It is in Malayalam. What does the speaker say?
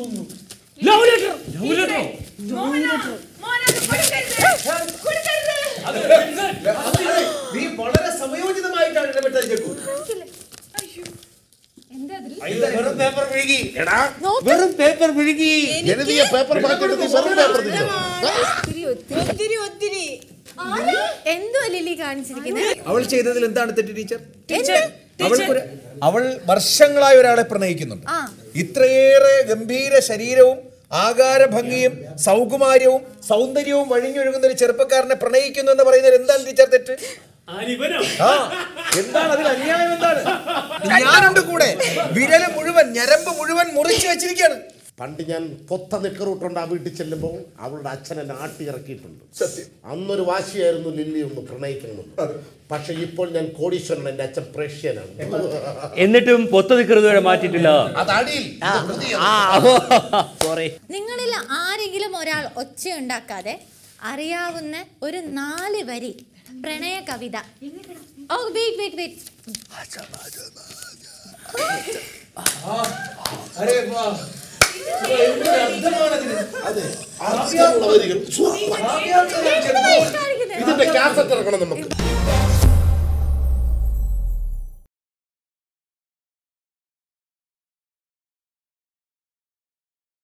തോന്നുന്നു ലവ് ലെറ്റർ ലവ് ലെറ്ററോ നീ വളരെ സമയോചിതമായിട്ടാണ് ഇടപെട്ടത് ജഗ്ഗു വെറും പേപ്പർ വിഴുകി എടാ വെറും പേപ്പർ വിഴുകി എഴുതിയ പേപ്പർ മാറ്റിട്ട് നീ വെറും പേപ്പർ തിന്നോ ഒത്തിരി ഒത്തിരി ഒത്തിരി ഒത്തിരി എന്തോ ലില്ലി കാണിച്ചിരിക്കുന്നത് അവൾ ചെയ്തതിൽ എന്താണ് തെറ്റ് ടീച്ചർ അവൾക്കൊരു അവൾ വർഷങ്ങളായി ഒരാളെ പ്രണയിക്കുന്നുണ്ട് ആ. ഇത്രയേറെ ഗംഭീര ശരീരവും ആകാര ഭംഗിയും സൗകുമാര്യവും സൗന്ദര്യവും വഴിഞ്ഞൊഴുകുന്ന ഒരു ചെറുപ്പക്കാരനെ പ്രണയിക്കുന്നു എന്ന് പറയുന്നത് എന്താണ് ടീച്ചർ തെറ്റ് ആ എന്താണ് അതിൽ അന്യായം എന്താണ് ഞാനുണ്ട് കൂടെ വിരല് മുഴുവൻ ഞരമ്പ് മുഴുവൻ മുറിച്ചു വെച്ചിരിക്കുകയാണ് പണ്ട് ഞാൻ പൊത്ത നിക്കറൂട്ടുണ്ട് ആ വീട്ടിൽ ചെല്ലുമ്പോൾ അവളുടെ അച്ഛൻ എന്നെ ആട്ടി ഇറക്കിയിട്ടുണ്ട് സത്യം അന്നൊരു വാശിയായിരുന്നു ലില്ലി ഒന്ന് പ്രണയിക്കണമെന്ന് പക്ഷെ ഇപ്പോൾ ഞാൻ കോടീശ്വരൻ എൻ്റെ അച്ഛൻ പ്രേഷ്യനാണ് എന്നിട്ടും പൊത്ത നിൽക്കുന്നത് വരെ മാറ്റിയിട്ടില്ല അത് അടിയിൽ ഇത് ഹൃദയം. സോറി നിങ്ങളിൽ ആരെങ്കിലും ഒരാൾ ഒച്ച ഉണ്ടാക്കാതെ അറിയാവുന്ന ഒരു നാല് വരി പ്രണയ കവിത ഓ വെയിറ്റ് വെയിറ്റ് വെയിറ്റ് അതെ അർത്ഥമുള്ള വരികൾ സൂപ്പർ. ഇതിന്റെ കാസറ്റ് ഇറക്കണം നമുക്ക്